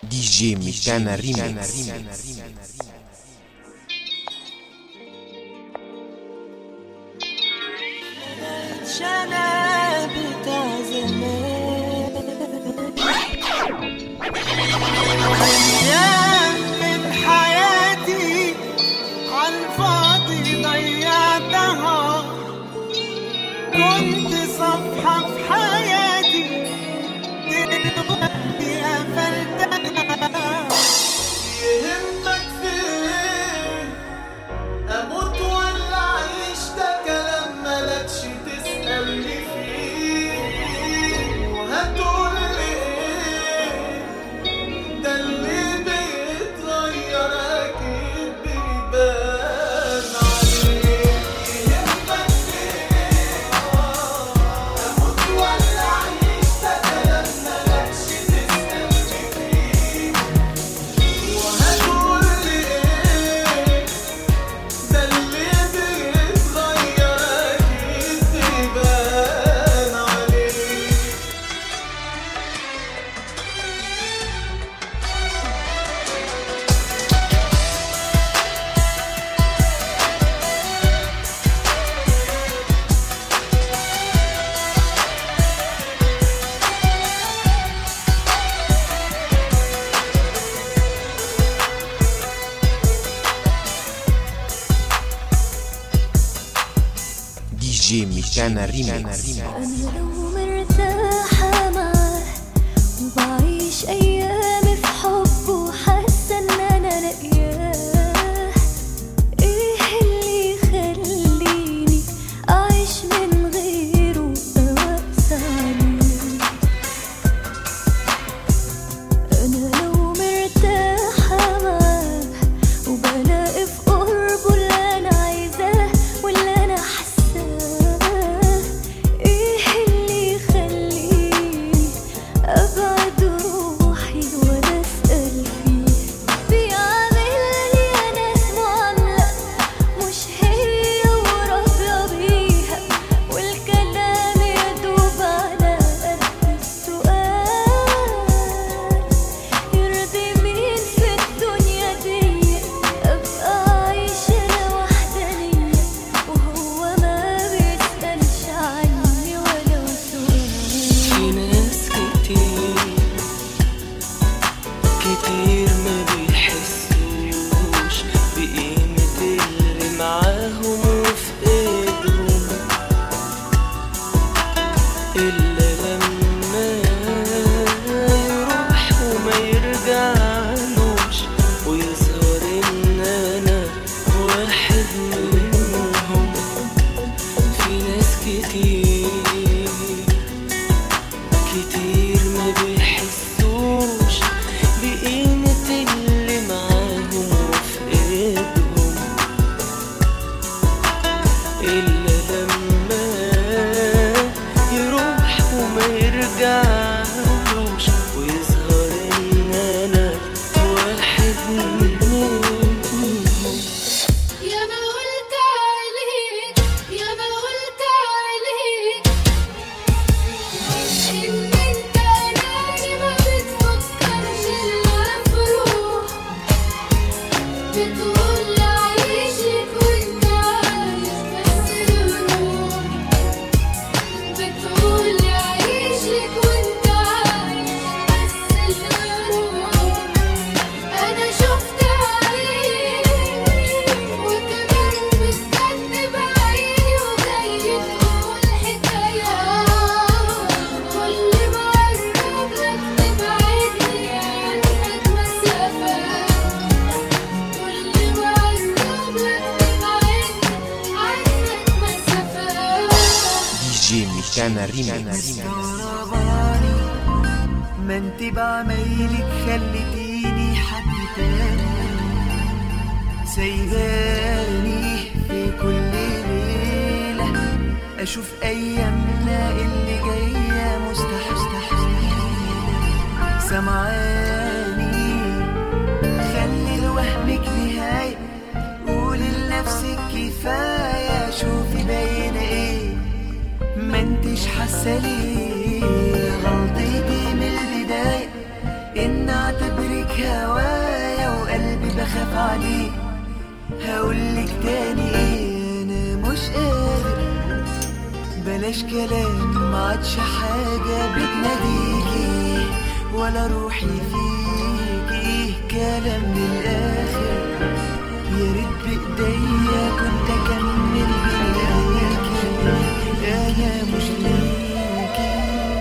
دي جي ميشانا ريميكس شنبت زمان أيام من حياتي عالفاضي ضيعتها كنت صفحة في حياتي دلوقتي قفلتها يهمك فين اموت ولا اعيش ده كلام مالكش تسألني فيه وهتقول لي ايه ده اللي بيتغير اكيد بيبان عليه يهمك فين اموت ولا اعيش ده كلام مالكش تسألني فيه وهتقول لي ايه ده اللي بيتغير اكيد بيبان عليه دي جي ميشانا ريميكس أنا لو مرتاحة معاه وبعيش أيامي في حب وحاسة إن أنا لاقياه إيه اللي يخليني أعيش من غيره بوقت عليه أنا لو مرتاحة معاه وبلاقي في قربه اللي أنا عايزاه واللي أنا حاساه إيه اللي يخليني أبعد روحي وأنا أسأل فيه بيعاملني أنا معاملة مش هي وراضية بيها والكلام يدوب على قد السؤال يرضي مين في الدنيا دي ابقى عايشة وحدانية وهو ما بيسألش عني ولو سؤال في ناس كتير كتير ما بيحسوش بقيمة اللي معاهم وفي ايدهم إلا لما يروح وما يرجعلوش ويظهر إن أنا واحد منهم في ناس كتير كتير ما بيحسوش بقيمة اللي معاهم وفي ايدهم إلا لما يروح وما يرجعلوش ويظهر إن أنا واحد منهم يا ما قلت عليك يا ما قلت عليك إن أنت أناني ما بتفكرش إلا في روح بتقول عايشك وأنت عايش بس الروح بتقول عايشك وأنت عايش بس الروح أنا شفت عيني وكمان مستني بعيني وجاي تقول حكايات كل ما أقرب لك تبعدني عنك مسافات كل ما أقرب لك تبعدني عنك مسافات دي جي ميشانا ريميكس مستغرباني ما انت بعمايلك خلتيني حد تاني سايباني في كل ليلة أشوف أيامنا اللي جاية مستحيل سمعاني خلي لوهمك نهاية قولي لنفسك كفاية شوفي باين ايه ما انتش حاسه ليه غلطتي من البدايه ان اعتبرك اخاف عليه هقولك تاني ايه انا مش قادر بلاش كلام ما عادش حاجة بتناديكي ولا روحي فيكي كلام للآخر يا ريت بإيديا كنت أكمل بإيديكي أنا مش ليكي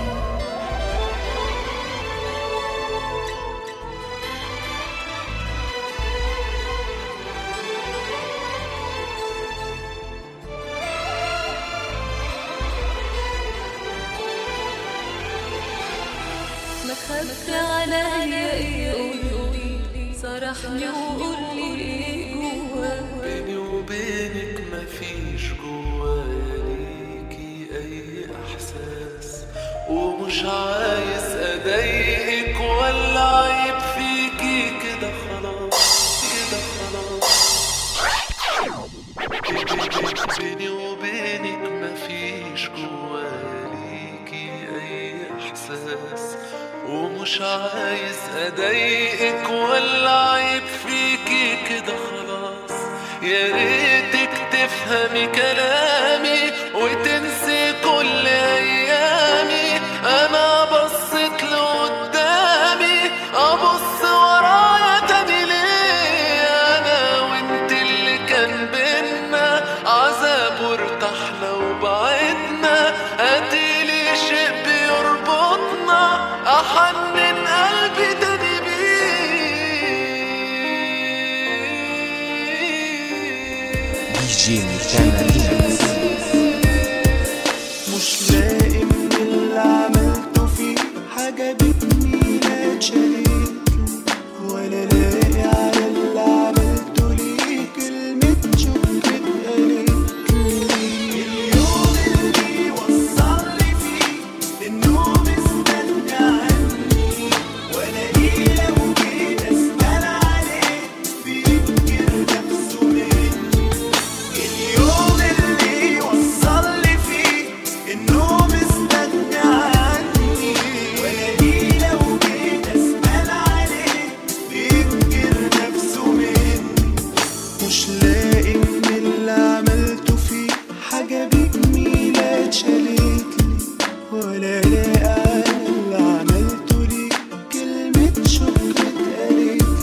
ما خدت عليا ايه قولي صرحني وقولي ايه جواك بيني وبينك مفيش جوايا ليكي اي احساس ومش عايز اضايقك ولا عيب فيكي كده خلاص كده خلاص بيني وبينك مفيش جوايا ليكي اي احساس ومش عايز اضايقك ولا عيب فيكي كده خلاص يا ريتك تفهمي كلامي وتنسي كل ايامي انا بصيت لقدامي ابص ورايا تاني ليه انا وانت اللي كان بينا عذاب وارتحنا وبعدنا اديلي شيء بيربطنا احنن قلبي تاني بيه دي جي ميشانا ريميكس مش لاقي من اللي عملته فيه حاجة بتني لا تشارك ولا لاقي على اللي عملته ليه كلمة شكر اتقالت لي اليوم اللي وصلني فيه النوم استنى عني والاقيه لو جيت اسأل عليه بينكر نفسه مني اليوم اللي وصلني فيه النوم استنى عني والاقيه لو جيت اسال عليه بينكر نفسه مني مش لاقي من اللي عملته فيه حاجة بجميلة اتشالت لي ولا لاقي على اللي عملته ليه كلمة شكر اتقالت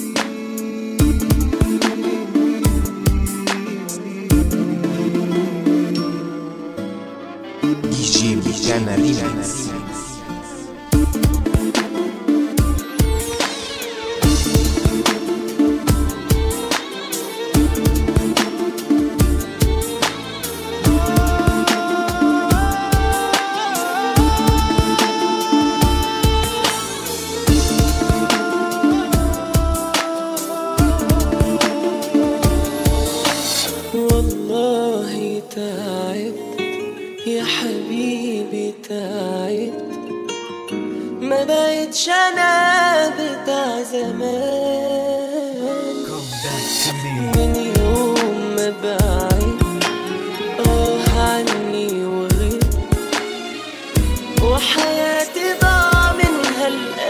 لي دي جي ميشانا ريميكس والله تعبت يا حبيبي تعبت ما بقتش انا بتاع زمان من يوم ما بعدت اه عني وغبت وحياتي ضاع منها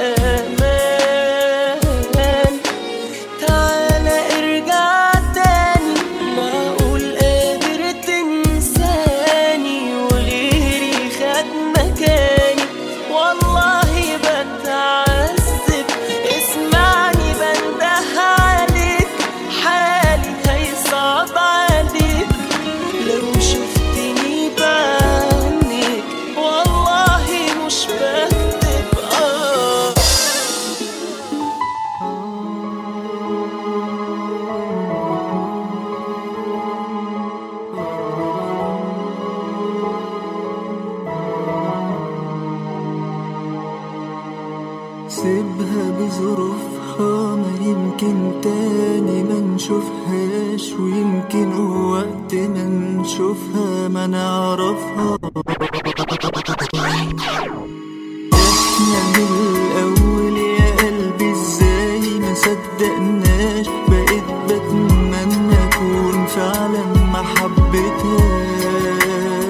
الامان تعالى ارجع تاني معقول قادر تنساني وغيري خد مكاني والله بتعذب اسمعني بنده عليك حالي هيصعب عليك لو شفتني بعينيك والله مش بكتب اه سيبها بظروفها ما يمكن تاني ما نشوفهاش ويمكن وقت ما نشوفها ما نعرفها احنا من الاول يا قلبي ازاي ما صدقناش بقيت بتمنى اكون فعلا ما حبيتهاش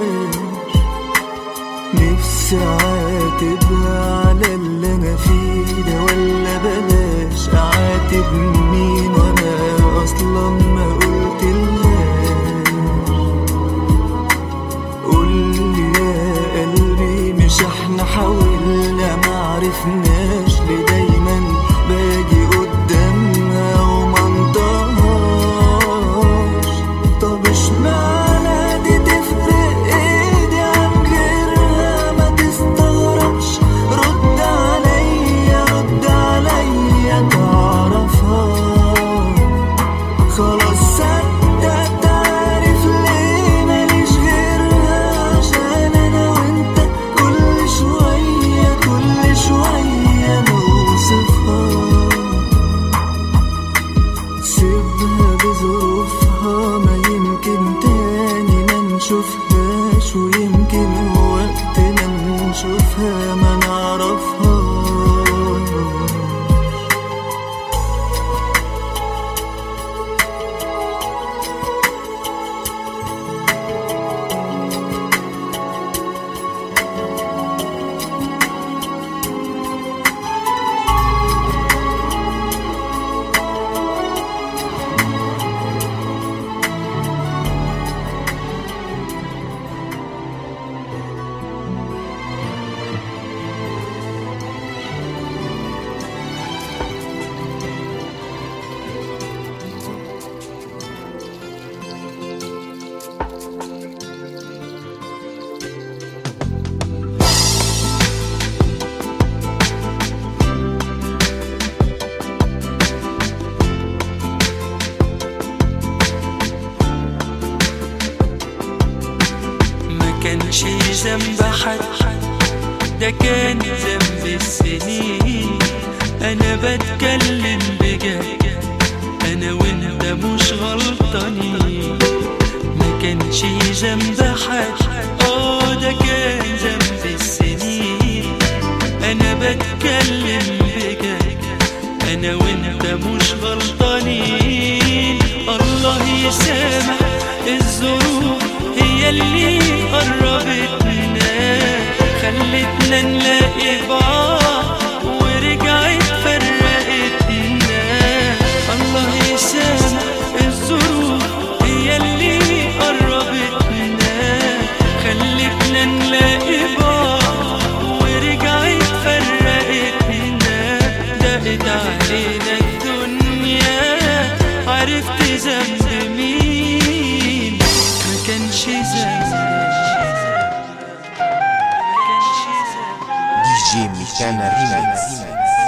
نفسي اعاتبها على اللي انا فيه ده ولا بلاش اعاتب مين وانا تعرفناش ليه دايما باجي قدامها ومنطقهاش طب اشمعنى دي تفرق ايدي عن غيرها ما تستغربش رد عليا رد عليا تعرفها خلاص صدقت عارف ليه ماليش غيرها عشان انا وانت كل شوية كل شوية نوصفها سيبها بظروفها ما يمكن تاني ما نشوفهاش ويمكن وقت ما نشوفها ما نعرفهاش ما كانش ذنب حد ده كان ذنب السنين انا بتكلم بجد انا وانت مش غلطانين ما كانش ذنب حد اه ده كان ذنب السنين انا بتكلم بجد انا وانت مش غلطانين الله يسامح الظروف هي اللي قربتنا خلتنا نلاقي بعض ورجعت فرقتنا الله يسامح الظروف هي اللي قربتنا خلتنا نلاقي بعض ورجعت فرقتنا دقت علينا الدنيا عرفت ذنب مين ما كانش ذنب ما كانش ذنب دي جي ميشانا ريميكس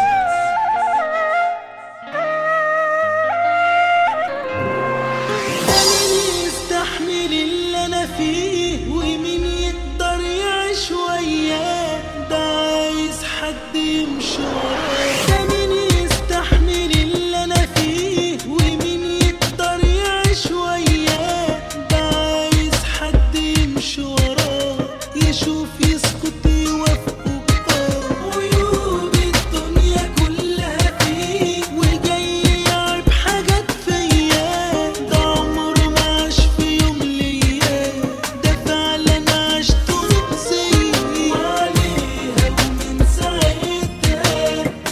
مين يستحمل اللي انا فيه ومين يقدر يعيش وياه ده عايز حد يمشي وراه ده مين يستحمل اللي انا فيه ومين يقدر يعيش وياه ده عايز حد يمشي وراه يشوف يسكت يوافقه بآه ويوب الدنيا كلها فيه وجاي يعيب حاجات فيا ده عمره ما عاش في يوم ليا ده فعلا عشت ومسيه وعليها ومن ساعتها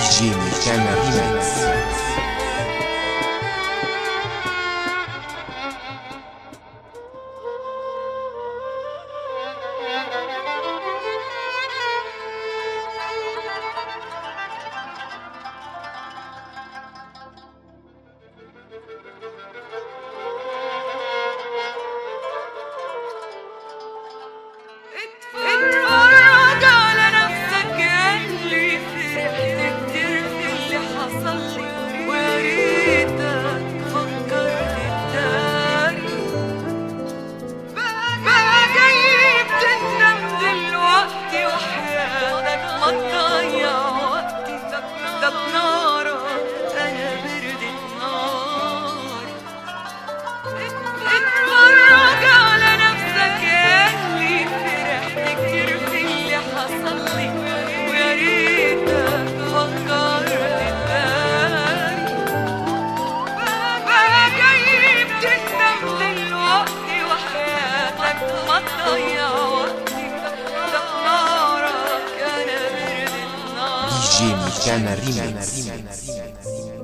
جي ميكانا ريميكس اتفرج على نفسك اللي فرحت كتير في اللي حصل لي ويا ريتك فكرت تداري بقى جاي بتندم دلوقتي وحياتك ما تضيع وقتي ده بنارك انا بردت ناري اتفرج على نفسك اللي فرحت كتير في اللي حصل لي ويا ريتك فكرت تداري بقى جاي بتندم دلوقتي وحياتك ما تضيع وقتي ده نارك انا برد النار دي جي ميكانا ريميكس